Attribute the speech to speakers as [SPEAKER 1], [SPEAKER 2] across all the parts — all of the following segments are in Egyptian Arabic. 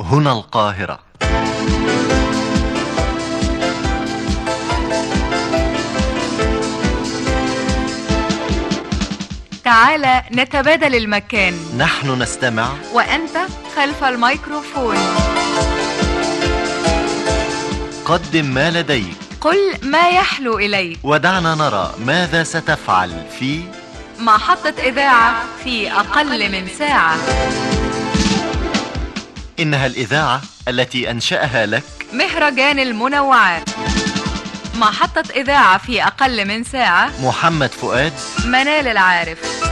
[SPEAKER 1] هنا القاهرة
[SPEAKER 2] تعال نتبادل المكان
[SPEAKER 1] نحن نستمع
[SPEAKER 2] وأنت خلف الميكروفون
[SPEAKER 1] قدم ما لديك
[SPEAKER 2] قل ما يحلو إليك
[SPEAKER 1] ودعنا نرى ماذا ستفعل في
[SPEAKER 2] محطة إذاعة في أقل من ساعة
[SPEAKER 1] إنها الإذاعة التي أنشأها لك
[SPEAKER 2] مهرجان المنوعات محطة إذاعة في أقل من ساعة
[SPEAKER 1] محمد فؤاد
[SPEAKER 2] منال العارف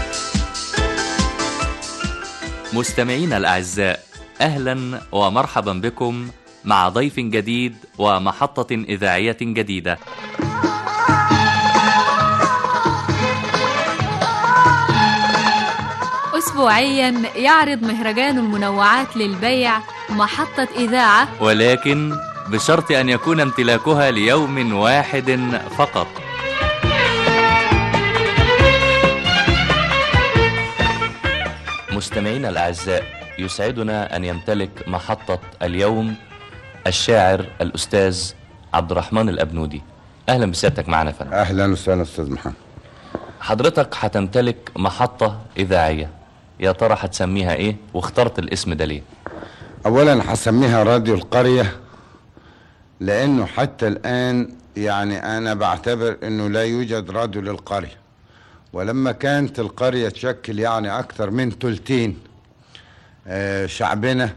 [SPEAKER 3] مستمعينا الأعزاء أهلا ومرحبا بكم مع ضيف جديد ومحطة إذاعية جديدة
[SPEAKER 4] أسبوعيا يعرض مهرجان المنوعات للبيع محطة إذاعة
[SPEAKER 3] ولكن بشرط أن يكون امتلاكها ليوم واحد فقط مستمعينا الأعزاء يسعدنا أن يمتلك محطة اليوم الشاعر الأستاذ عبد الرحمن الأبنودي أهلا بسيادتك معنا فندم
[SPEAKER 5] اهلا وسهلا استاذ محمد
[SPEAKER 3] حضرتك هتمتلك محطة إذاعية يا ترى هتسميها إيه واخترت الاسم ده ليه
[SPEAKER 5] اولا هسميها راديو القريه لانه حتى الان يعني انا بعتبر انه لا يوجد راديو للقريه ولما كانت القريه تشكل يعني اكثر من تلتين آه، شعبنا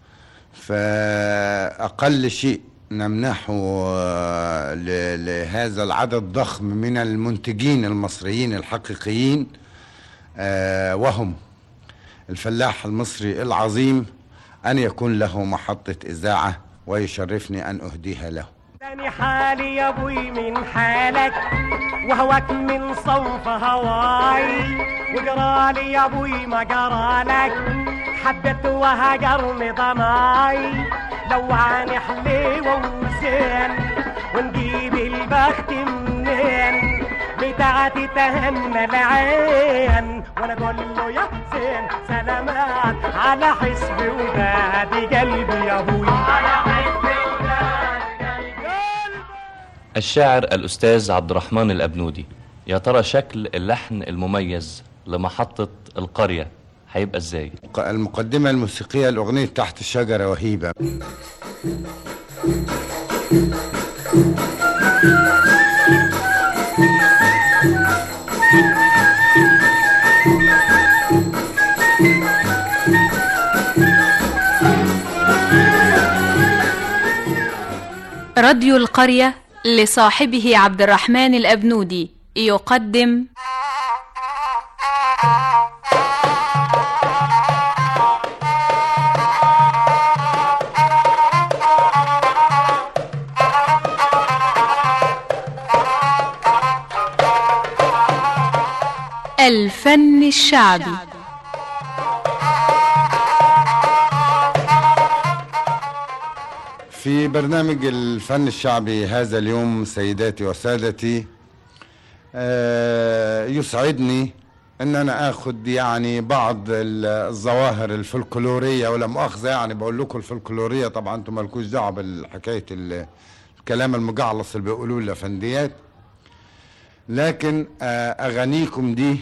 [SPEAKER 5] فاقل شيء نمنحه آه، ل- لهذا العدد الضخم من المنتجين المصريين الحقيقيين آه، وهم الفلاح المصري العظيم أن يكون له محطة إذاعة ويشرفني أن أهديها له
[SPEAKER 6] تاني حالي يا ابوي من حالك وهواك من صوف هواي وجرالي يا ابوي ما جرالك حبيت وهجرني ضماي لوعاني حليوة وزين ونجيب البخت منين بتاعتي تهنى العين وانا اقول له يا حسين سلامات على حسبي ودادي قلبي يا ابوي على حسبي ودادي قلبي
[SPEAKER 3] الشاعر الأستاذ عبد الرحمن الأبنودي يا ترى شكل اللحن المميز لمحطة القرية هيبقى ازاي
[SPEAKER 5] المقدمة الموسيقية لأغنية تحت الشجرة وهيبة
[SPEAKER 4] راديو القرية لصاحبه عبد الرحمن الأبنودي يقدم الفن الشعبي
[SPEAKER 5] في برنامج الفن الشعبي هذا اليوم سيداتي وسادتي آه، يسعدني ان انا اخد يعني بعض ال- الظواهر الفلكلوريه ولا مؤاخذه يعني بقول لكم الفلكلوريه طبعا انتم مالكوش دعوه بالحكايه ال- الكلام المجعلص اللي بيقولوه الافنديات لكن آه، اغانيكم دي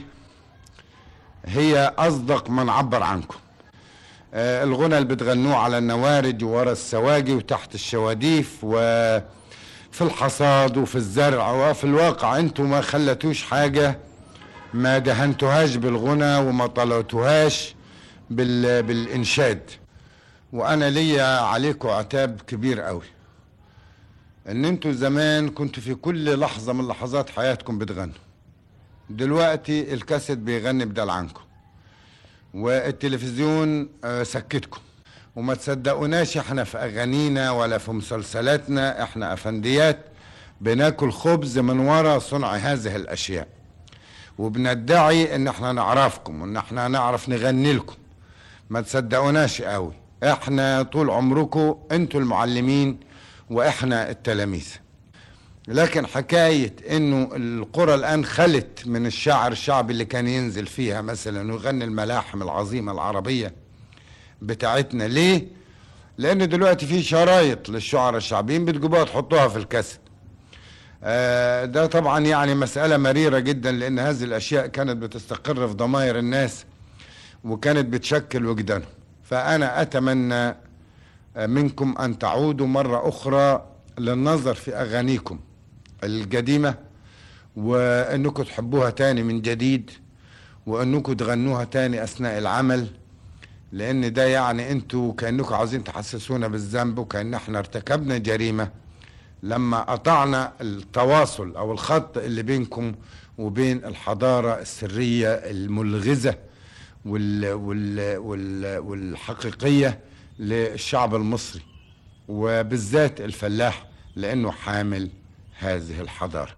[SPEAKER 5] هي اصدق من عبر عنكم آه، الغنى اللي بتغنوه على النوارج وورا السواجي وتحت الشواديف وفي الحصاد وفي الزرع وفي الواقع انتوا ما خلتوش حاجة ما دهنتوهاش بالغنى وما طلعتوهاش بال... بالإنشاد وأنا ليا عليكم عتاب كبير قوي ان انتوا زمان كنتوا في كل لحظة من لحظات حياتكم بتغنوا دلوقتي الكاسيت بيغني بدل عنكم والتلفزيون آه، سكتكم وما تصدقوناش احنا في اغانينا ولا في مسلسلاتنا احنا افنديات بناكل خبز من وراء صنع هذه الاشياء وبندعي ان احنا نعرفكم وان احنا نعرف نغني لكم ما تصدقوناش قوي احنا طول عمركم انتوا المعلمين واحنا التلاميذ لكن حكاية انه القرى الان خلت من الشاعر الشعبي اللي كان ينزل فيها مثلا ويغني الملاحم العظيمة العربية بتاعتنا ليه لان دلوقتي في شرايط للشعراء الشعبيين بتجيبوها تحطوها في الكاسيت آه، ده طبعا يعني مسألة مريرة جدا لأن هذه الأشياء كانت بتستقر في ضمائر الناس وكانت بتشكل وجدانهم فأنا أتمنى آه، منكم أن تعودوا مرة أخرى للنظر في أغانيكم القديمة وأنكم تحبوها تاني من جديد وأنكم تغنوها تاني أثناء العمل لأن ده يعني أنتوا كأنكم عاوزين تحسسونا بالذنب وكأن احنا ارتكبنا جريمة لما قطعنا التواصل او الخط اللي بينكم وبين الحضاره السريه الملغزه وال وال وال والحقيقيه للشعب المصري وبالذات الفلاح لانه حامل هذه الحضاره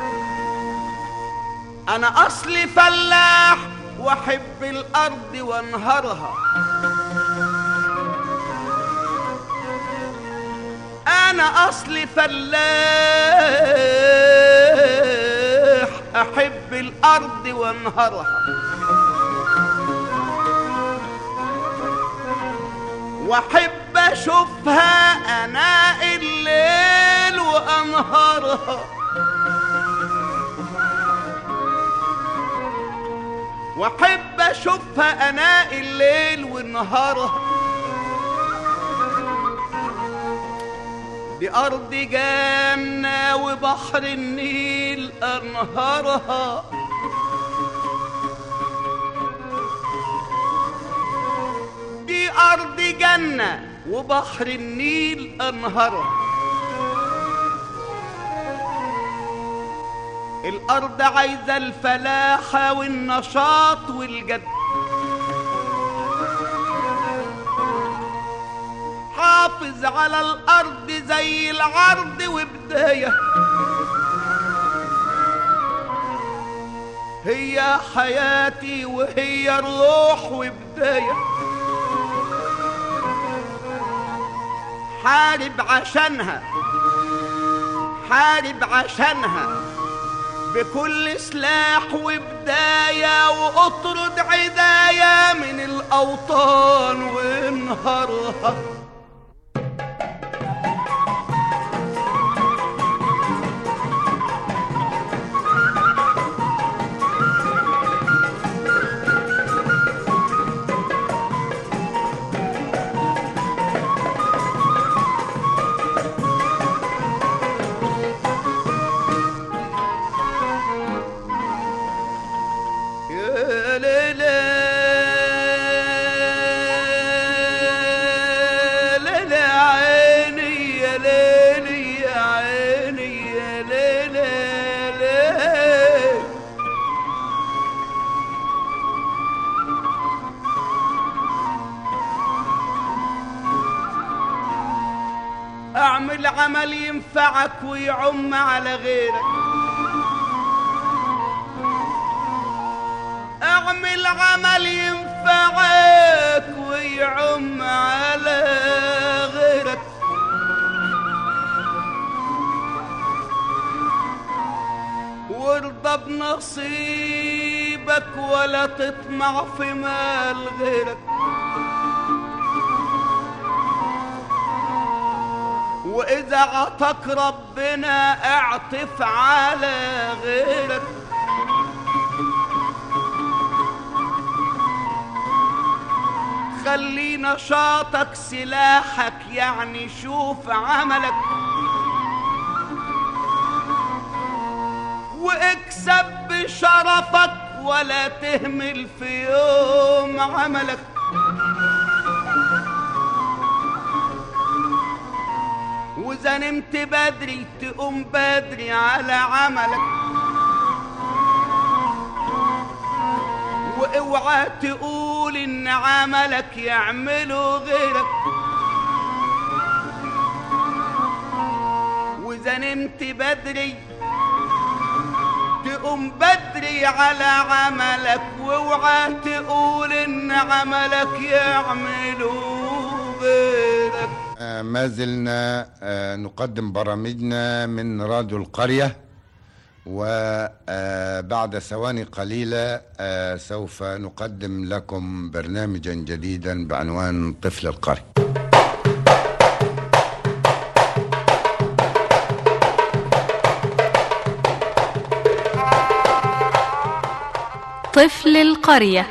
[SPEAKER 7] انا اصلي فلاح واحب الارض وانهرها انا اصلي فلاح احب الارض وانهرها واحب اشوفها اناء الليل وانهارها واحب اشوفها اناء الليل ونهارها دي ارض جنة وبحر النيل انهارها دي ارض جنة وبحر النيل انهارها الارض عايزه الفلاحه والنشاط والجد حافظ على الارض زي العرض وبدايه هي حياتي وهي الروح وبدايه حارب عشانها حارب عشانها بكل سلاح وبداية وأطرد عداية من الأوطان وانهارها يا ليلى ليلى عيني يا ليلي يا عيني يا ليلى ليلى اعمل عمل ينفعك ويعم على غيرك اعمل عمل ينفعك ويعم على غيرك وارضى بنصيبك ولا تطمع في مال غيرك واذا عطاك ربنا اعطف على غيرك خلي نشاطك سلاحك يعني شوف عملك واكسب بشرفك ولا تهمل في يوم عملك واذا نمت بدري تقوم بدري على عملك واوعى تقول ان عملك يعمله غيرك واذا نمت بدري تقوم بدري على عملك واوعى تقول ان عملك يعمله غيرك
[SPEAKER 5] آه، ما زلنا آه، نقدم برامجنا من راديو القرية وبعد ثواني قليلة آه، سوف نقدم لكم برنامجا جديدا بعنوان طفل القرية
[SPEAKER 4] طفل القرية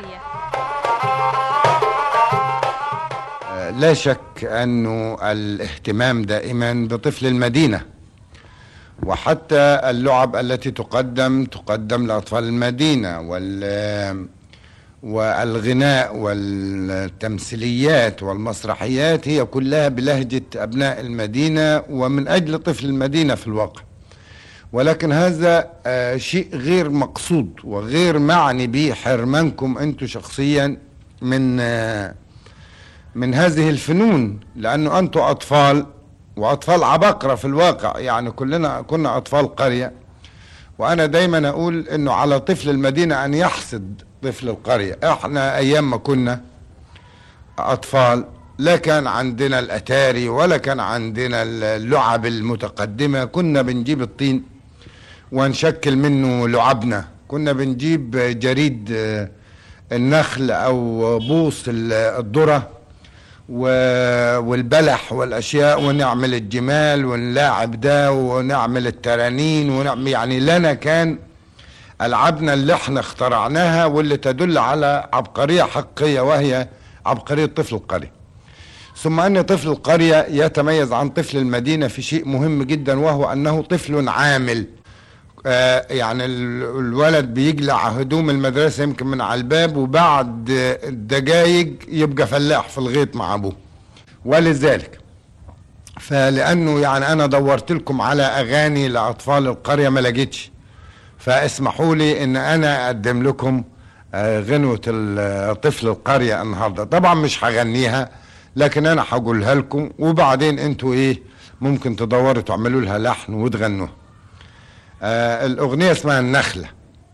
[SPEAKER 5] لا شك أنه الاهتمام دائما بطفل المدينة وحتى اللعب التي تقدم تقدم لأطفال المدينة وال والغناء والتمثيليات والمسرحيات هي كلها بلهجة أبناء المدينة ومن أجل طفل المدينة في الواقع ولكن هذا آه، شيء غير مقصود وغير معني به حرمانكم أنتم شخصيا من آه، من هذه الفنون لأنه أنتم أطفال وأطفال عباقرة في الواقع يعني كلنا كنا أطفال قرية وأنا دايما أقول أنه على طفل المدينة أن يحسد طفل القرية احنا أيام ما كنا أطفال لا كان عندنا الأتاري ولا كان عندنا اللعب المتقدمة كنا بنجيب الطين ونشكل منه لعبنا كنا بنجيب جريد آه، النخل أو بوص ال- الذرة و- والبلح والاشياء ونعمل الجمال ونلاعب ده ونعمل الترانين ونعمل يعني لنا كان العابنا اللي احنا اخترعناها واللي تدل على عبقريه حقيقيه وهي عبقريه طفل القريه. ثم ان طفل القريه يتميز عن طفل المدينه في شيء مهم جدا وهو انه طفل عامل. آه يعني ال- الولد بيجلع هدوم المدرسة يمكن من على الباب وبعد دقايق يبقى فلاح في الغيط مع أبوه ولذلك فلأنه يعني أنا دورت لكم على أغاني لأطفال القرية ما لقيتش فاسمحوا لي إن أنا أقدم لكم آه، غنوة ال- طفل القرية النهاردة طبعا مش هغنيها لكن أنا هقولها لكم وبعدين أنتوا إيه ممكن تدوروا تعملوا لها لحن وتغنوها آه الأغنية اسمها النخلة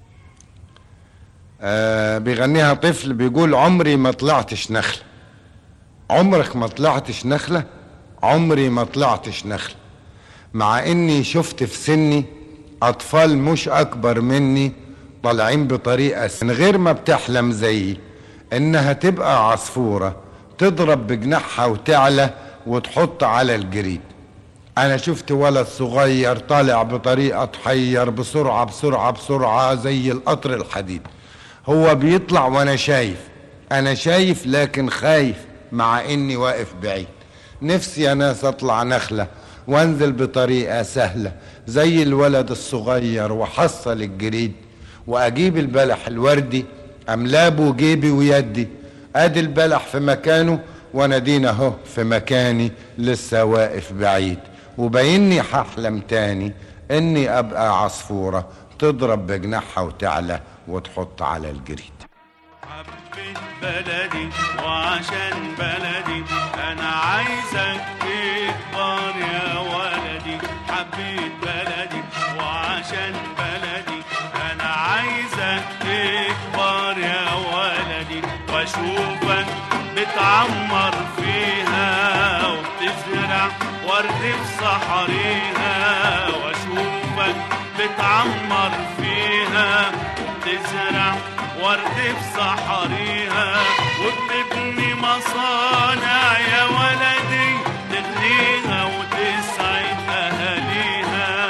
[SPEAKER 5] آه بيغنيها طفل بيقول عمري ما طلعتش نخلة عمرك ما طلعتش نخلة عمري ما طلعتش نخلة مع اني شفت في سني اطفال مش اكبر مني طالعين بطريقة من غير ما بتحلم زيي انها تبقى عصفورة تضرب بجناحها وتعلى وتحط على الجريد انا شفت ولد صغير طالع بطريقة تحير بسرعة بسرعة بسرعة زي القطر الحديد هو بيطلع وانا شايف انا شايف لكن خايف مع اني واقف بعيد نفسي يا ناس اطلع نخلة وانزل بطريقة سهلة زي الولد الصغير وحصل الجريد واجيب البلح الوردي املاه جيبي ويدي ادي البلح في مكانه وانا دينا اهو في مكاني لسه واقف بعيد وبيني هحلم تاني اني ابقى عصفورة تضرب بجناحها وتعلى وتحط على الجريد
[SPEAKER 8] حبيت بلدي وعشان بلدي انا عايزك تكبر يا ولدي حبيت بلدي وعشان بلدي انا عايزك تكبر يا ولدي واشوفك بتعمر فيها وبتزرع ورد في صحريها واشوفك بتعمر فيها وبتزرع ورد في صحريها وبتبني مصانع يا ولدي تغنيها وتسعد اهاليها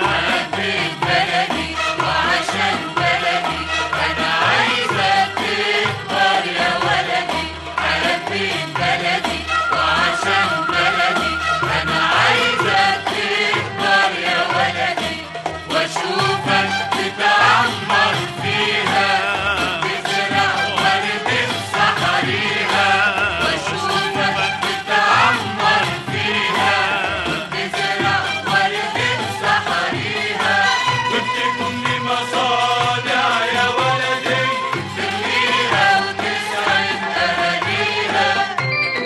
[SPEAKER 8] وبتبني مصانع يا ولدي تغنيها وتسعد اهاليها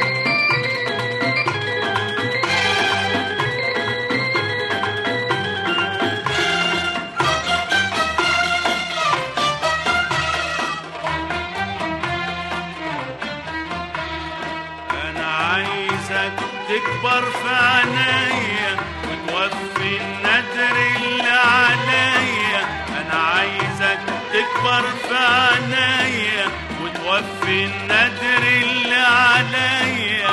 [SPEAKER 8] انا عايزك تكبر في عينيا وتوفي الندر اللي عليا انا عايزك تكبر في عينيا وتوفي الندر اللي عليا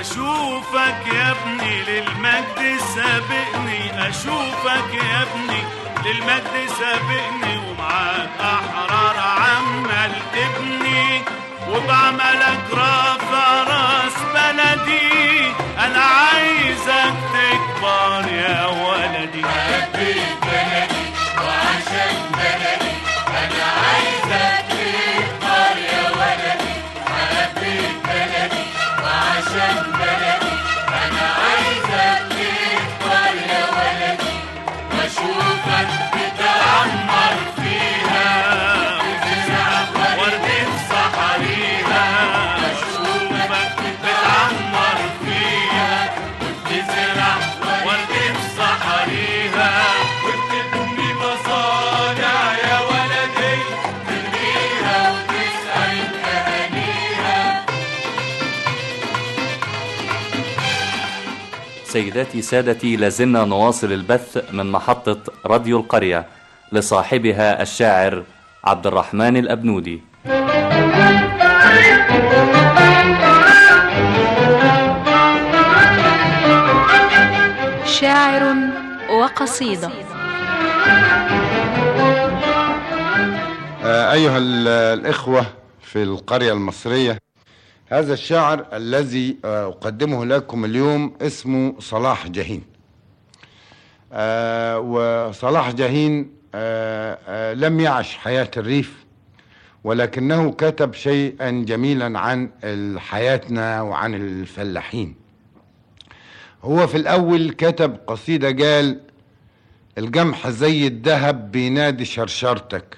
[SPEAKER 8] واشوفك يا ابني للمجد سابقني اشوفك يا ابني للمجد سابقني ومعاك احرار عمال تبني وبعملك رافع راس بلدي انا عايزك تكبر يا ولدي حبيت بلدي وعشان بلدي انا عايزك تكبر يا ولدي حبيت بلدي وعشان بلدي انا عايزك تكبر يا ولدي واشوفك بتعمر فيها وتزرع ورد في صحاريها واشوفك بتعمر فيها وتزرع ورد في صحاريها وتبني مصانع يا ولدي تبنيها وتسعد اهاليها
[SPEAKER 3] سيداتي سادتي لازلنا نواصل البث من محطة راديو القرية لصاحبها الشاعر عبد الرحمن الأبنودي
[SPEAKER 4] شاعر وقصيدة
[SPEAKER 5] آه، أيها ال- الإخوة في القرية المصرية هذا الشاعر الذي آه، أقدمه لكم اليوم اسمه صلاح جاهين آه، وصلاح جاهين آه، آه، لم يعش حياة الريف ولكنه كتب شيئا جميلا عن حياتنا وعن الفلاحين هو في الأول كتب قصيدة قال الجمح زي الذهب بينادي شرشرتك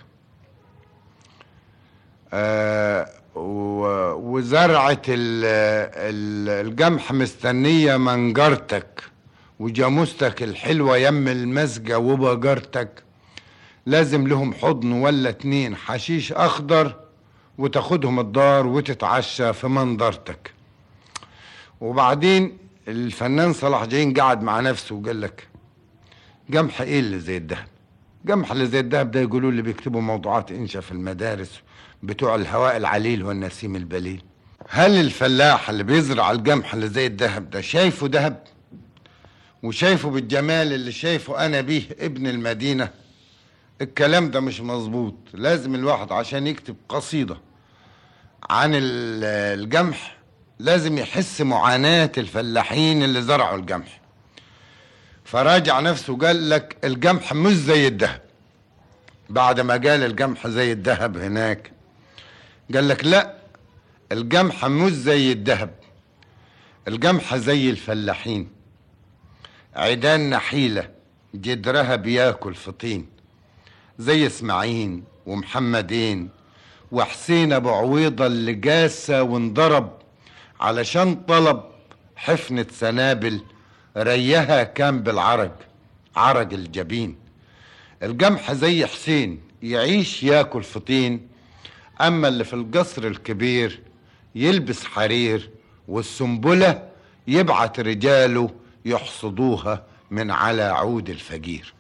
[SPEAKER 5] آه، و- وزرعة ال- ال- الجمح مستنية منجرتك وجاموستك الحلوة يم المسجة وبجرتك لازم لهم حضن ولا اتنين حشيش أخضر وتاخدهم الدار وتتعشى في منظرتك وبعدين الفنان صلاح جاهين قعد مع نفسه وقال لك جمح ايه اللي زي الدهب جمح اللي زي الدهب ده يقولوا اللي بيكتبوا موضوعات انشا في المدارس بتوع الهواء العليل والنسيم البليل هل الفلاح اللي بيزرع الجمح اللي زي الدهب ده شايفه دهب وشايفه بالجمال اللي شايفه انا بيه ابن المدينة الكلام ده مش مظبوط لازم الواحد عشان يكتب قصيدة عن ال- الجمح لازم يحس معاناة الفلاحين اللي زرعوا الجمح فراجع نفسه قال لك الجمح مش زي الذهب بعد ما قال الجمح زي الذهب هناك قال لك لا الجمح مش زي الذهب الجمح زي الفلاحين عيدان نحيلة جدرها بياكل فطين زي اسماعيل ومحمدين وحسين ابو عويضة اللي جاسة وانضرب علشان طلب حفنة سنابل ريها كان بالعرج عرج الجبين الجمح زي حسين يعيش ياكل فطين اما اللي في القصر الكبير يلبس حرير والسنبلة يبعت رجاله يحصدوها من على عود الفجير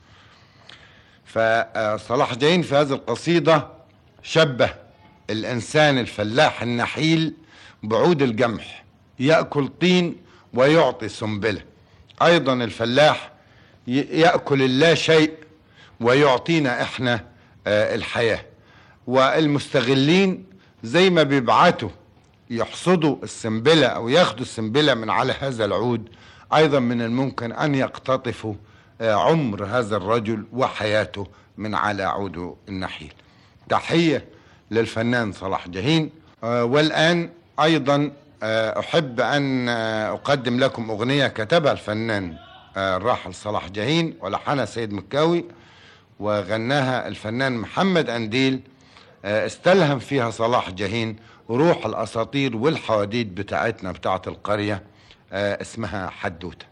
[SPEAKER 5] فصلاح جاهين في هذه القصيدة شبه الإنسان الفلاح النحيل بعود الجمح يأكل طين ويعطي سنبلة أيضا الفلاح ي- يأكل اللا شيء ويعطينا إحنا آه، الحياة والمستغلين زي ما بيبعتوا يحصدوا السنبلة أو ياخدوا السنبلة من على هذا العود أيضا من الممكن أن يقتطفوا آه، عمر هذا الرجل وحياته من على عود النحيل تحية للفنان صلاح جاهين آه، والآن أيضا آه، أحب أن آه، أقدم لكم أغنية كتبها الفنان آه، الراحل صلاح جاهين ولحنها سيد مكاوي وغناها الفنان محمد أنديل آه، استلهم فيها صلاح جاهين روح الأساطير والحواديت بتاعتنا بتاعت القرية آه، اسمها حدوتة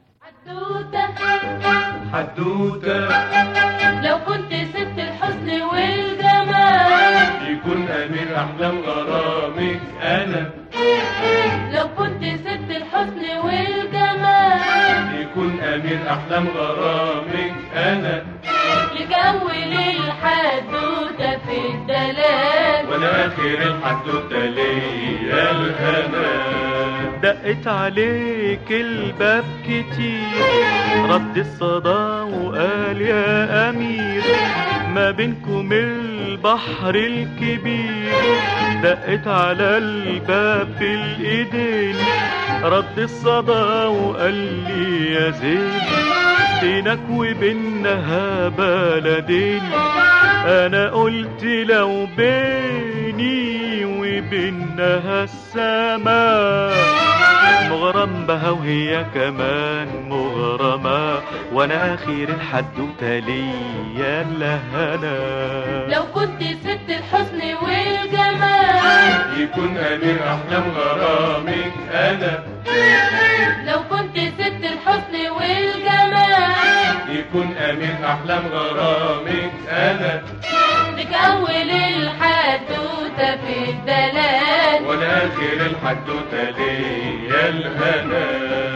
[SPEAKER 8] حدوتة
[SPEAKER 9] لو كنت ست الحسن والجمال
[SPEAKER 8] يكون أمير أحلام غرامك أنا
[SPEAKER 9] لو كنت ست الحسن والجمال
[SPEAKER 8] يكون أمير أحلام غرامك أنا
[SPEAKER 9] لجول الحدوتة في الدلال
[SPEAKER 8] وأنا آخر الحدوتة ليا الهنا دقت عليك الباب كتير رد الصدى وقال يا أمير ما بينكم البحر الكبير دقت على الباب بالإيدين رد الصدى وقال لي يا زين بينك وبينها بلدين انا قلت لو بيني وبينها السماء مغرم بها وهي كمان مغرمة وانا اخير الحدوتة ليا الهنا
[SPEAKER 9] لو كنت ست الحسن والجمال
[SPEAKER 8] يكون امير احلام غرامك انا
[SPEAKER 9] لو كنت ست الحسن والجمال
[SPEAKER 8] يكون امير احلام غرامك انا
[SPEAKER 9] لك اول الحدوتة في الدلال
[SPEAKER 8] وانا اخر الحدوتة ليا الهنا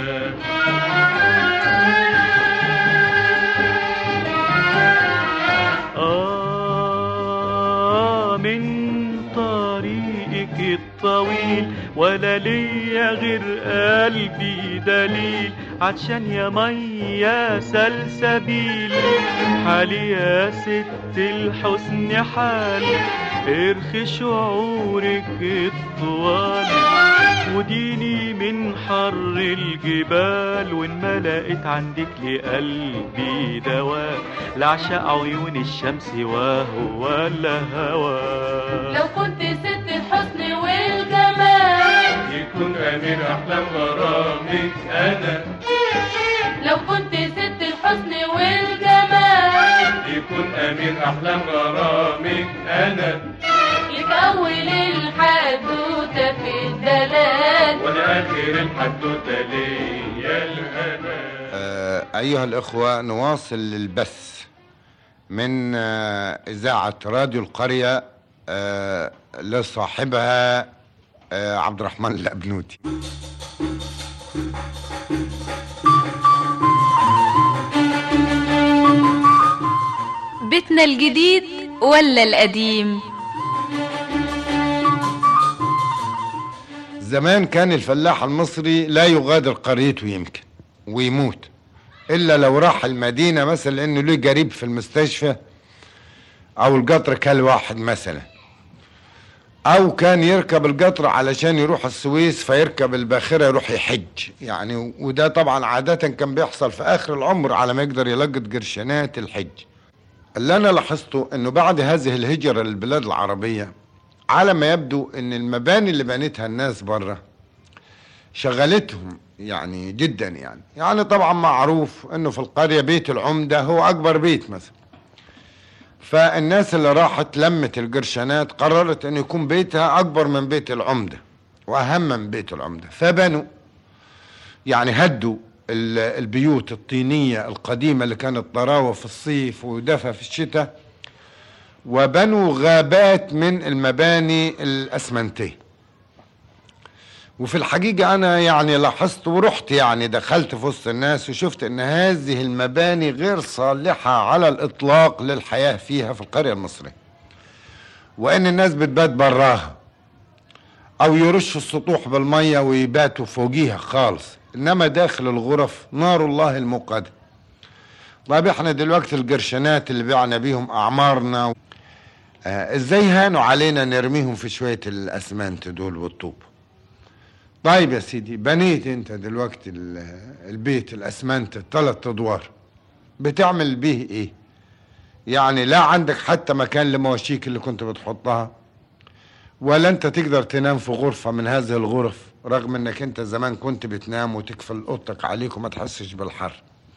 [SPEAKER 8] آه من طريقك الطويل ولا ليا غير قلبي دليل عطشان يا مية سلسبيل حالي يا ست الحسن حال ارخي شعورك الطوال وديني من حر الجبال وان ما لقيت عندك لقلبي دواء لعشق عيون الشمس وهو الهوى
[SPEAKER 9] لو كنت ست الحسن والجمال
[SPEAKER 8] يكون امير احلام غرامك انا
[SPEAKER 9] لو كنت ست الحسن والجمال
[SPEAKER 8] يكون امير احلام غرامك انا
[SPEAKER 9] لك اول الحدوتة في الدلال
[SPEAKER 8] وانا اخر الحدوته ليا الهنا
[SPEAKER 5] آه، أيها الإخوة نواصل البث من آه، إذاعة راديو القرية آه، لصاحبها آه، عبد الرحمن الأبنودي
[SPEAKER 4] بيتنا الجديد ولا القديم
[SPEAKER 5] زمان كان الفلاح المصري لا يغادر قريته يمكن ويموت إلا لو راح المدينة مثلا لأنه له قريب في المستشفى أو القطر كان واحد مثلا أو كان يركب القطر علشان يروح السويس فيركب الباخرة يروح يحج يعني وده طبعا عادة كان بيحصل في آخر العمر على ما يقدر يلقط قرشنات الحج اللي أنا لاحظته أنه بعد هذه الهجرة للبلاد العربية على ما يبدو أن المباني اللي بنتها الناس بره شغلتهم يعني جدا يعني يعني طبعا معروف انه في القرية بيت العمدة هو اكبر بيت مثلا فالناس اللي راحت لمت القرشنات قررت ان يكون بيتها اكبر من بيت العمدة واهم من بيت العمدة فبنوا يعني هدوا ال- البيوت الطينية القديمة اللي كانت طراوة في الصيف ودفى في الشتاء وبنوا غابات من المباني الاسمنتيه وفي الحقيقة أنا يعني لاحظت ورحت يعني دخلت في وسط الناس وشفت أن هذه المباني غير صالحة على الإطلاق للحياة فيها في القرية المصرية وأن الناس بتبات براها أو يرشوا السطوح بالمية ويباتوا فوقيها خالص إنما داخل الغرف نار الله الموقدة طيب احنا دلوقتي القرشنات اللي بعنا بيهم أعمارنا آه ازاي هانوا علينا نرميهم في شوية الأسمنت دول والطوب طيب يا سيدي بنيت انت دلوقتي ال- البيت الاسمنت الثلاث ادوار بتعمل بيه ايه يعني لا عندك حتى مكان لمواشيك اللي كنت بتحطها ولا انت تقدر تنام في غرفة من هذه الغرف رغم انك انت زمان كنت بتنام وتقفل اوضتك عليك وما تحسش بالحر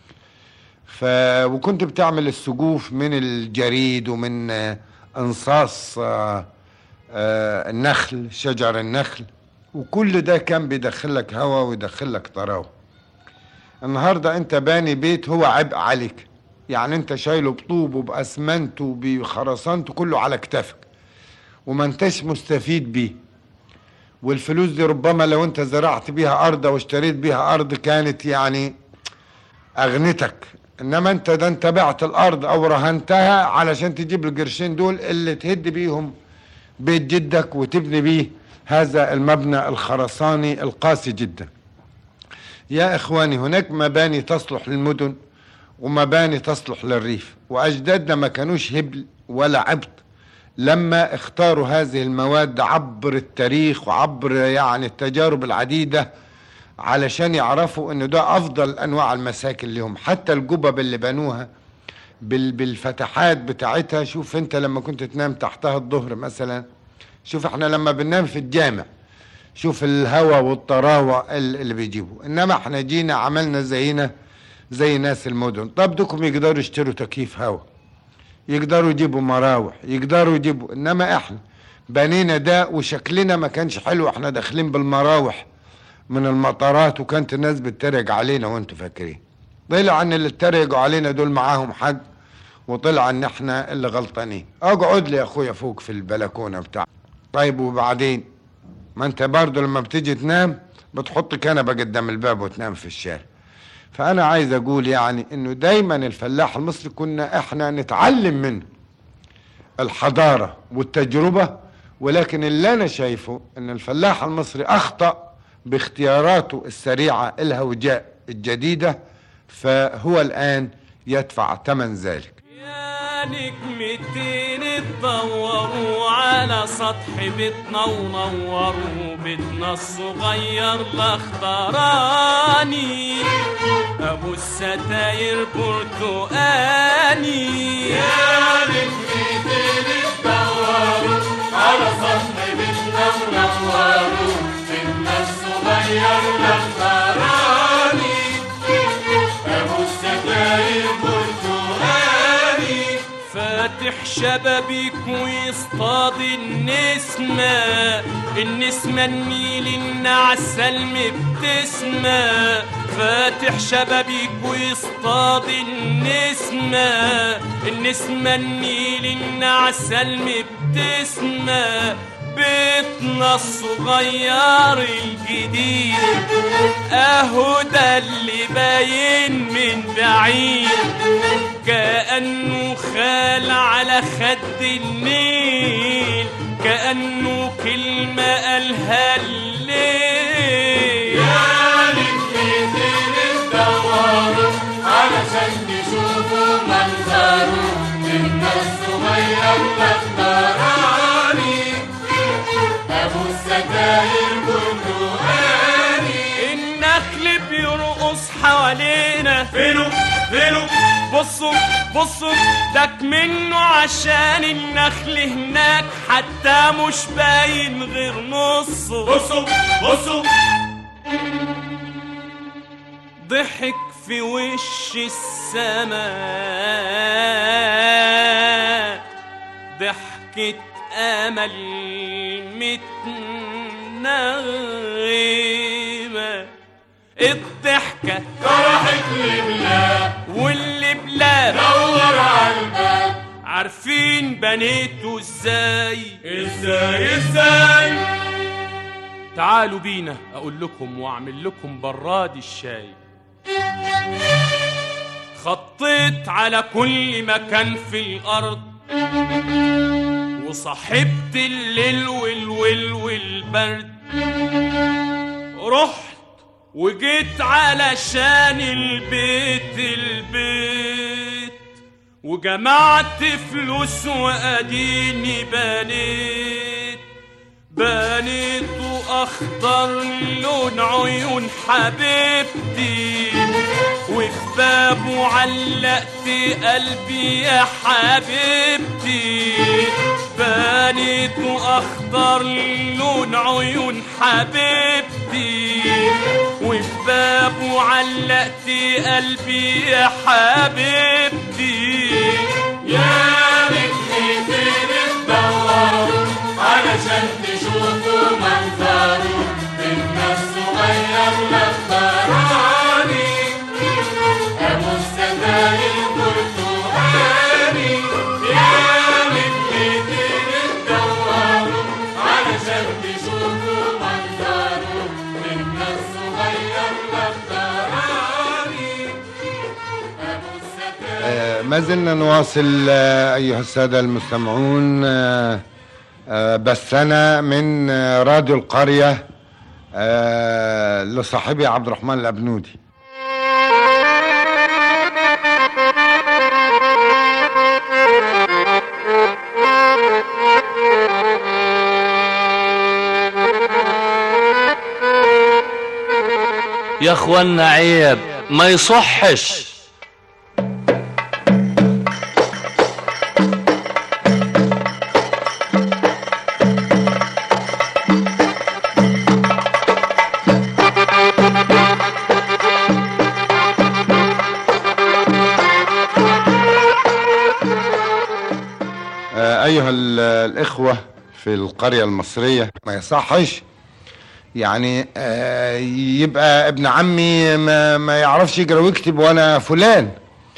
[SPEAKER 5] ف وكنت بتعمل السقوف من الجريد ومن آه، انصاص آه، آه، النخل شجر النخل وكل ده كان بيدخلك هوا ويدخلك طراوه النهارده انت باني بيت هو عبء عليك يعني انت شايله بطوب وباسمنت وبخرسانته كله على كتافك وما انتش مستفيد بيه والفلوس دي ربما لو انت زرعت بيها ارض واشتريت بيها ارض كانت يعني اغنتك انما انت ده انت بعت الارض او رهنتها علشان تجيب القرشين دول اللي تهد بيهم بيت جدك وتبني بيه هذا المبنى الخرساني القاسي جدا يا إخواني هناك مباني تصلح للمدن ومباني تصلح للريف وأجدادنا ما كانوش هبل ولا عبط لما اختاروا هذه المواد عبر التاريخ وعبر يعني التجارب العديدة علشان يعرفوا انه ده افضل انواع المساكن لهم حتى الجبب اللي بنوها بال بالفتحات بتاعتها شوف انت لما كنت تنام تحتها الظهر مثلا شوف احنا لما بننام في الجامع شوف الهواء والطراوة ال- اللي بيجيبوا انما احنا جينا عملنا زينا زي ناس المدن طب دوكم يقدروا يشتروا تكييف هواء يقدروا يجيبوا مراوح يقدروا يجيبوا انما احنا بنينا ده وشكلنا ما كانش حلو احنا داخلين بالمراوح من المطارات وكانت الناس بتتريق علينا وانتوا فاكرين طلع ان اللي اتريقوا علينا دول معاهم حق وطلع ان احنا اللي غلطانين اقعد لي يا اخويا فوق في البلكونه بتاع طيب وبعدين ما انت برضه لما بتيجي تنام بتحط كنبه قدام الباب وتنام في الشارع فانا عايز اقول يعني انه دايما الفلاح المصري كنا احنا نتعلم منه الحضاره والتجربه ولكن اللي انا شايفه ان الفلاح المصري اخطا باختياراته السريعه الهوجاء الجديده فهو الان يدفع ثمن ذلك
[SPEAKER 10] يا نجمتين اتدوروا على سطح بيتنا ونوروا بيتنا الصغير الاخضراني ابو الستاير برتقاني يا نجمتين اتدوروا على سطح بيتنا ونوروا بيتنا الصغير الاخضراني ابو الستاير برتقاني فاتح شبابيك ويصطاد النسمة النسمة النيل النعسة المبتسمة فاتح شبابيك ويصطاد النسمة النسمة النيل النعسة المبتسمة بيتنا الصغير الجديد اهو ده اللي باين من بعيد كأنه خال على خد النيل كأنه كلمة قالها الليل يا نجمتين الدوار علشان تشوفوا منظره إن الصغير الأخضراني أبو الستاير برتقاني النخل بيرقص حوالينا فينو فينو بصوا بصوا داك منه عشان النخل هناك حتى مش باين غير نصه بصوا بصوا ضحك في وش السماء ضحكة أمل متنغمة الضحكة فرحت لبلاد واللي بلاد دور على الباب عارفين بنيته ازاي ازاي ازاي تعالوا بينا اقول لكم واعمل لكم براد الشاي خطيت على كل مكان في الارض وصاحبت الليل والول والبرد رحت وجيت علشان البيت البيت وجمعت فلوس واديني بنيت بنيت واخضر لون عيون حبيبتي وفي بابه علقت قلبي يا حبيبتي بنيت واخضر لون عيون حبيبتي وفي بابه علقت قلبي يا حبيبتي يا نجمتين تدوروا علشان تشوفوا منظره الناس صغير الاخضراني ابو الستاير برتقاني يا نجمتين تدوروا علشان تشوفوا منظره الناس صغير الاخضراني ابو الستاير
[SPEAKER 5] آه، ما زلنا نواصل آه، أيها السادة المستمعون آه، آه، بس انا من آه، راديو القريه آه، لصاحبي عبد الرحمن الابنودي
[SPEAKER 3] يا اخوانا عيب ما يصحش
[SPEAKER 5] آه، أيها ال- الإخوة في القرية المصرية ما يصحش يعني آه، يبقى ابن عمي ما, ما يعرفش يقرأ ويكتب وأنا فلان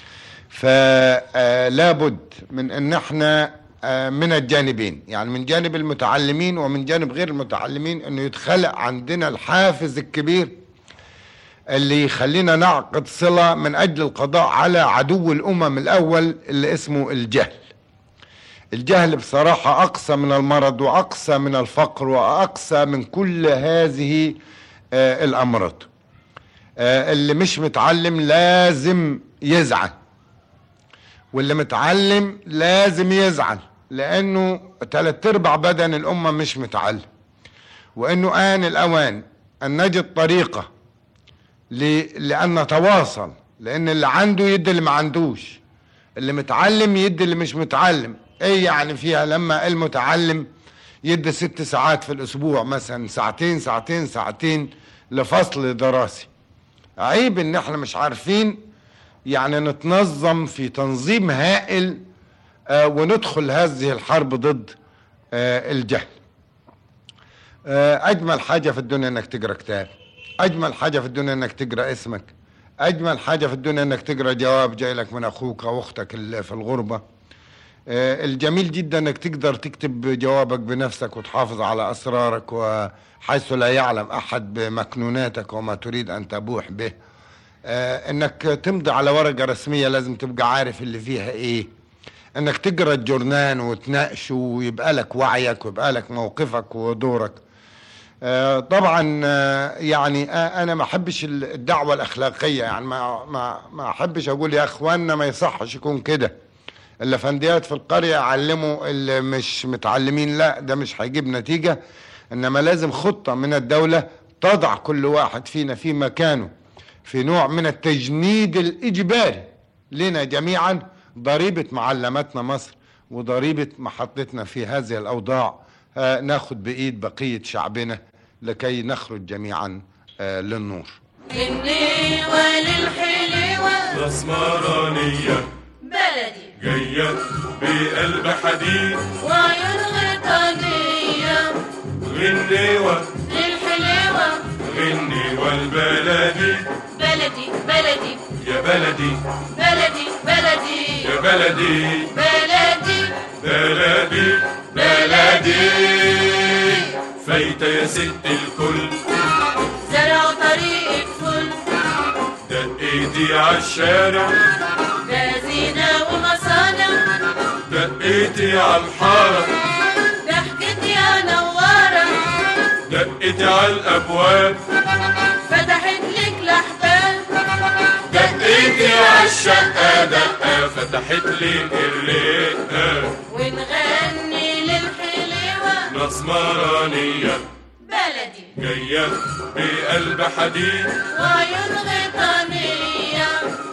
[SPEAKER 5] فلا بد من أن احنا آه، من الجانبين يعني من جانب المتعلمين ومن جانب غير المتعلمين أنه يتخلق عندنا الحافز الكبير اللي يخلينا نعقد صلة من أجل القضاء على عدو الأمم الأول اللي اسمه الجهل الجهل بصراحة أقسى من المرض وأقسى من الفقر وأقسى من كل هذه آه، الأمراض آه، اللي مش متعلم لازم يزعل واللي متعلم لازم يزعل لأنه تلات أرباع بدن الأمة مش متعلم وأنه آن الأوان أن نجد طريقة ل- لأن نتواصل لأن اللي عنده يدي اللي ما عندوش اللي متعلم يدي اللي مش متعلم ايه يعني فيها لما المتعلم يدي ست ساعات في الاسبوع مثلا ساعتين ساعتين ساعتين لفصل دراسي عيب ان احنا مش عارفين يعني نتنظم في تنظيم هائل آه وندخل هذه الحرب ضد آه الجهل آه اجمل حاجة في الدنيا انك تقرا كتاب اجمل حاجة في الدنيا انك تقرا اسمك اجمل حاجة في الدنيا انك تقرا جواب جاي لك من اخوك او اختك اللي في الغربة آه، الجميل جدا انك تقدر تكتب جوابك بنفسك وتحافظ على اسرارك وحيث لا يعلم احد بمكنوناتك وما تريد ان تبوح به آه، انك تمضي على ورقة رسمية لازم تبقى عارف اللي فيها ايه انك تقرا الجورنان وتناقشه ويبقى لك وعيك ويبقى لك موقفك ودورك آه، طبعا آه، يعني آه، انا ما احبش الدعوه الاخلاقيه يعني ما ما ما احبش اقول يا اخواننا ما يصحش يكون كده الافنديات في القريه علموا اللي مش متعلمين لا ده مش هيجيب نتيجه انما لازم خطه من الدوله تضع كل واحد فينا في مكانه في نوع من التجنيد الاجباري لنا جميعا ضريبه معلمتنا مصر وضريبه محطتنا في هذه الاوضاع آه، ناخد بايد بقيه شعبنا لكي نخرج جميعا آه، للنور
[SPEAKER 9] النيوة للحلوة
[SPEAKER 8] الاسمرانية
[SPEAKER 9] بلدي
[SPEAKER 8] جاية بقلب حديد
[SPEAKER 9] وعيون غيطانية
[SPEAKER 8] غنيوة
[SPEAKER 9] للحلوة
[SPEAKER 8] غنيوة البلدي
[SPEAKER 9] بلدي بلدي
[SPEAKER 8] يا بلدي
[SPEAKER 9] بلدي بلدي
[SPEAKER 8] يا بلدي
[SPEAKER 9] بلدي
[SPEAKER 8] بلدي بلدي فايتة يا ست الكل
[SPEAKER 9] زرعوا طريق فل
[SPEAKER 8] دقيتي عالشارع
[SPEAKER 9] جازينة ومصانع
[SPEAKER 8] دقيتي عالحارة
[SPEAKER 9] ضحكت يا نوارة
[SPEAKER 8] دقيتي عالأبواب
[SPEAKER 9] فتحت لك الأحباب
[SPEAKER 8] دقيتي عالشقة دقة فتحت لي الرقة
[SPEAKER 9] ونغني للحلوة
[SPEAKER 8] الاسمرانية
[SPEAKER 9] بلدي
[SPEAKER 8] جاية بقلب حديد
[SPEAKER 9] وعيون غيطانية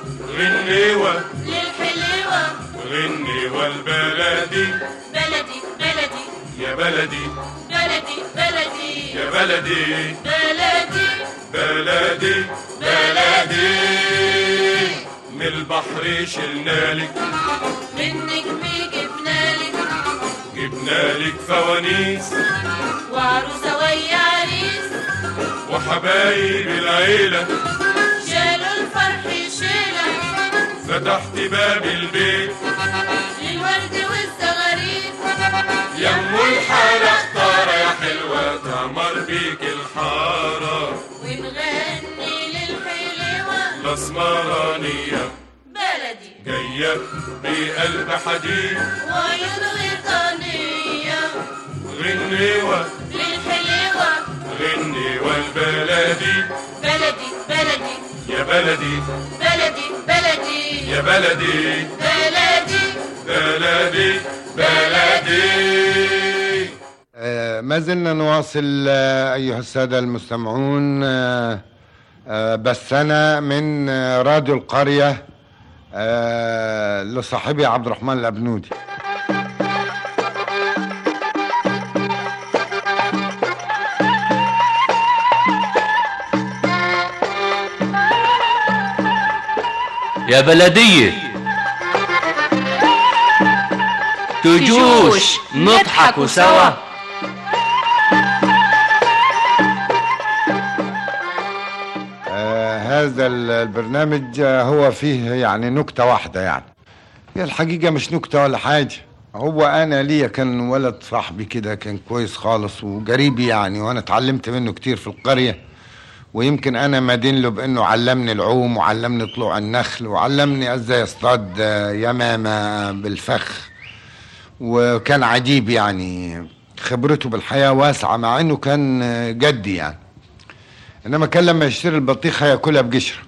[SPEAKER 8] غنيوة
[SPEAKER 9] للحلوة
[SPEAKER 8] غنيوة البلدي
[SPEAKER 9] بلدي بلدي
[SPEAKER 8] يا بلدي
[SPEAKER 9] بلدي بلدي
[SPEAKER 8] يا بلدي
[SPEAKER 9] بلدي
[SPEAKER 8] بلدي بلدي من البحر شلنالك
[SPEAKER 9] من نجمي جبنالك
[SPEAKER 8] جبنالك فوانيس
[SPEAKER 9] وعروسة ويا عريس
[SPEAKER 8] وحبايب العيلة
[SPEAKER 9] شالوا الفرح شيلة
[SPEAKER 8] فتحت باب البيت
[SPEAKER 9] للورد والزغاريد
[SPEAKER 8] يمو الحالة اختارة يا حلوة تعمر بيك الحارة
[SPEAKER 9] ونغني للحلوة
[SPEAKER 8] الاسمرانية
[SPEAKER 9] بلدي
[SPEAKER 8] جاية بقلب حديد
[SPEAKER 9] وعيون غيطانية
[SPEAKER 8] بلدي
[SPEAKER 9] بلدي بلدي
[SPEAKER 8] يا بلدي
[SPEAKER 9] بلدي
[SPEAKER 8] بلدي بلدي
[SPEAKER 5] آه، ما زلنا نواصل آه، أيها السادة المستمعون آه، آه، بثنا من آه، راديو القرية آه، لصاحبي عبد الرحمن الأبنودي
[SPEAKER 3] يا بلدية تجوش نضحك سوا
[SPEAKER 5] آه، هذا ال- البرنامج آه، هو فيه يعني نكتة واحدة يعني هي الحقيقة مش نكتة ولا حاجة هو أنا ليا كان ولد صاحبي كده كان كويس خالص وقريبي يعني وأنا اتعلمت منه كتير في القرية ويمكن أنا مدين له بأنه علمني العوم وعلمني طلوع النخل وعلمني إزاي أصطاد آه، يمامة بالفخ وكان عجيب يعني خبرته بالحياة واسعة مع أنه كان آه، جدي يعني انما كان لما يشتري البطيخه ياكلها بقشره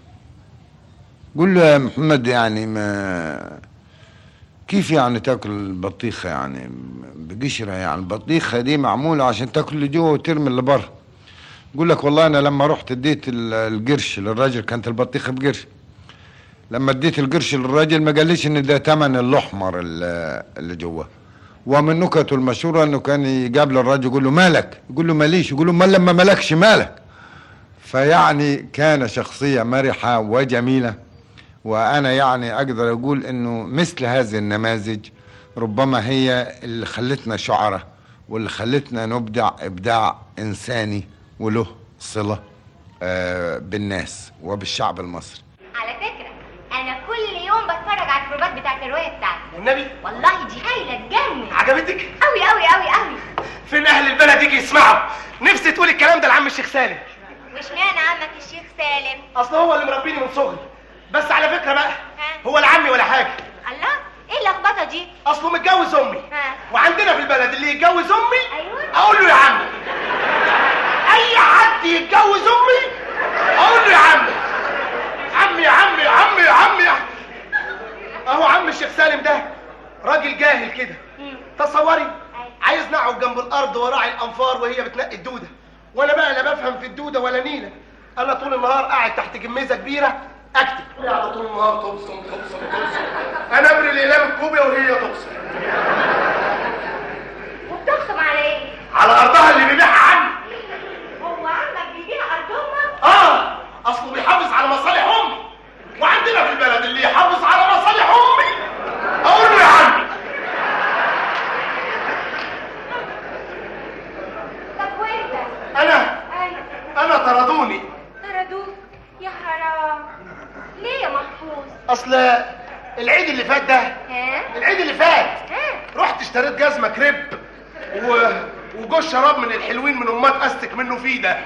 [SPEAKER 5] قول له يا محمد يعني ما كيف يعني تاكل البطيخه يعني بقشره يعني البطيخه دي معموله عشان تاكل اللي جوه وترمي اللي بره يقول لك والله انا لما رحت اديت ال- القرش للراجل كانت البطيخه بقرش لما اديت القرش للراجل ما قاليش ان ده تمن الاحمر اللي اللي جوه ومن نكته المشهوره انه كان يقابل الراجل يقول له مالك يقول له ماليش يقول له ما لما مالكش مالك فيعني كان شخصية مرحة وجميلة وأنا يعني أقدر أقول إنه مثل هذه النماذج ربما هي اللي خلتنا شعراء واللي خلتنا نبدع إبداع إنساني وله صلة آه، بالناس وبالشعب المصري
[SPEAKER 11] على فكرة أنا كل يوم بتفرج على البروفات بتاعت الرواية بتاعتي
[SPEAKER 12] والنبي
[SPEAKER 11] والله دي هايلة تجنن
[SPEAKER 12] عجبتك
[SPEAKER 11] أوي أوي أوي أوي
[SPEAKER 12] فين اهل البلد يجي يسمعوا نفسي تقول الكلام ده لعم الشيخ سالم
[SPEAKER 11] واشمعنى عمك الشيخ سالم
[SPEAKER 12] اصل هو اللي مربيني من صغري بس على فكره بقى هو لا عمي ولا حاجه
[SPEAKER 11] الله إيه اللخبطة دي؟
[SPEAKER 12] اصله متجوز امي
[SPEAKER 11] ها
[SPEAKER 12] وعندنا في البلد اللي يتجوز امي
[SPEAKER 11] أيوه
[SPEAKER 12] اقول له يا عمي اي حد يتجوز امي اقول له يا عمي عمي يا عمي يا عمي يا عمي يا اهو عم الشيخ سالم ده راجل جاهل كده تصوري عايز نقعد جنب الارض وراعي الانفار وهي بتنقي الدوده وانا بقى لا بفهم في الدوده ولا نيله انا طول النهار قاعد تحت جميزه كبيره اكتب قاعده طول النهار تبصم تبصم تبصم انا ابري الاقلام الكوبيا وهي تبصم
[SPEAKER 11] وبتخصم على إيه؟
[SPEAKER 12] على ارضها اللي بيبيعها عني
[SPEAKER 11] هو عمك بيبيع أرضهم؟
[SPEAKER 12] اه اصله بيحافظ على مصالح امي وعندنا في البلد اللي يحافظ على مصالح امي اقول له يا عمي
[SPEAKER 11] طب وأنت؟
[SPEAKER 12] انا
[SPEAKER 11] أيوه
[SPEAKER 12] انا طردوني
[SPEAKER 11] طردوك يا حرام ليه يا محفوظ؟
[SPEAKER 12] اصل العيد اللي فات ده
[SPEAKER 11] ها؟
[SPEAKER 12] العيد اللي فات
[SPEAKER 11] ها؟
[SPEAKER 12] رحت اشتريت جزمه كريب و... وجوز شراب من الحلوين من امات استك منه فيه ده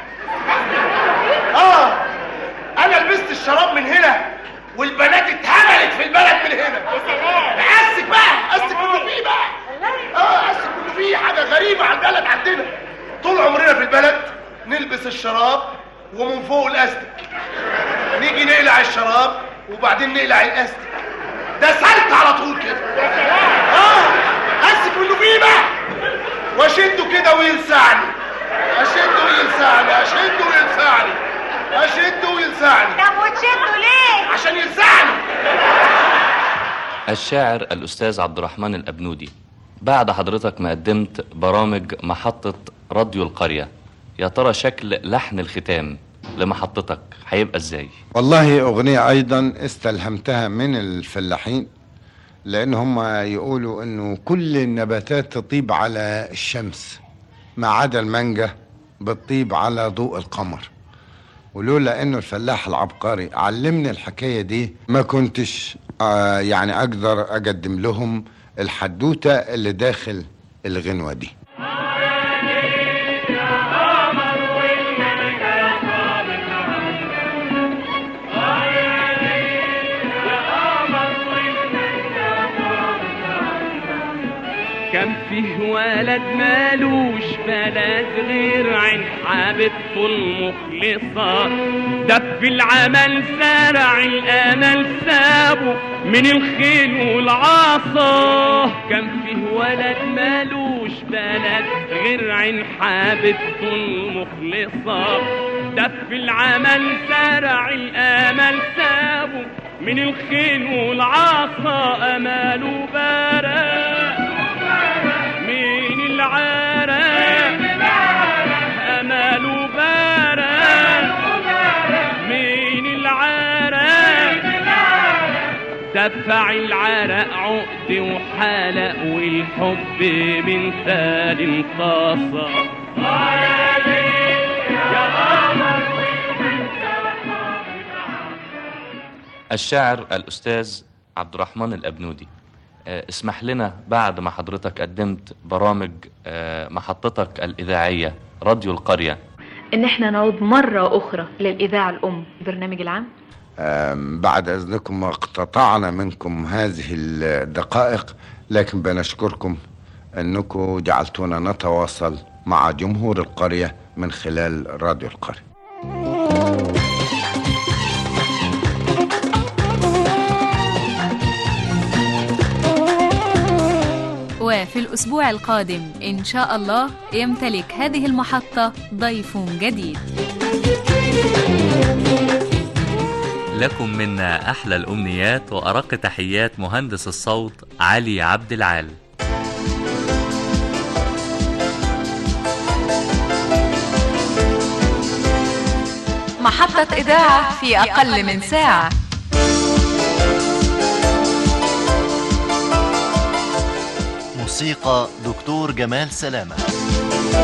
[SPEAKER 12] اه انا لبست الشراب من هنا والبنات اتهبلت في البلد من هنا
[SPEAKER 11] يا سلام
[SPEAKER 12] استك بقى استك منه فيه بقى
[SPEAKER 11] والله
[SPEAKER 12] اه استك منه فيه حاجه غريبه على البلد عندنا طول عمرنا في البلد نلبس الشراب ومن فوق الاستك نيجي نقلع الشراب وبعدين نقلع الاستك ده سلك على طول كده
[SPEAKER 11] يا سلام
[SPEAKER 12] اه امسك منه فيه بقى واشده كده ويلسعني اشده ويلسعني اشده ويلسعني اشده ويلسعني
[SPEAKER 11] طب وتشدوا ليه؟
[SPEAKER 12] عشان يلسعني
[SPEAKER 3] الشاعر الأستاذ عبد الرحمن الأبنودي بعد حضرتك ما قدمت برامج محطة راديو القرية يا ترى شكل لحن الختام لمحطتك هيبقى ازاي
[SPEAKER 5] والله أغنية أيضا استلهمتها من الفلاحين لأن هم يقولوا إنه كل النباتات تطيب على الشمس ما عدا المانجا بتطيب على ضوء القمر ولولا إنه الفلاح العبقري علمني الحكاية دي ما كنتش آه يعني أقدر أقدم لهم الحدوتة اللي داخل الغنوة دي
[SPEAKER 13] كان فيه ولد ولد مالوش بلد غير عين حبيبته المخلصة دب العمل زرع الامل سابه من الخيل والعصا كان فيه ولد مالوش بلد غير عين حبيبته المخلصة دب العمل زرع الامل سابه من الخيل والعصا اماله بارا من العرق اماله بارا من العرق دفع العرق عقد وحلق والحب من ثاني انتصر يا قمر
[SPEAKER 3] الشاعر الأستاذ عبد الرحمن الأبنودي آه، اسمح لنا بعد ما حضرتك قدمت برامج آه، محطتك الإذاعية راديو القرية
[SPEAKER 14] ان احنا نعود مرة اخرى للاذاعة الام البرنامج العام
[SPEAKER 5] أم، بعد إذنكم اقتطعنا منكم هذه الدقائق لكن بنشكركم أنكم جعلتونا نتواصل مع جمهور القرية من خلال راديو القرية
[SPEAKER 4] وفي الأسبوع القادم إن شاء الله يمتلك هذه المحطة ضيف جديد
[SPEAKER 15] لكم منا أحلى الأمنيات وأرق تحيات مهندس الصوت علي عبد العال
[SPEAKER 2] محطة إذاعة في أقل من ساعة
[SPEAKER 1] موسيقى دكتور جمال سلامة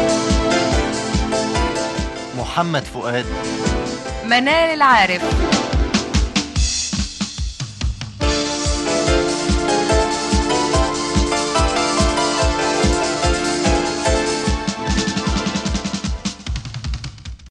[SPEAKER 1] محمد فؤاد
[SPEAKER 2] منال العارف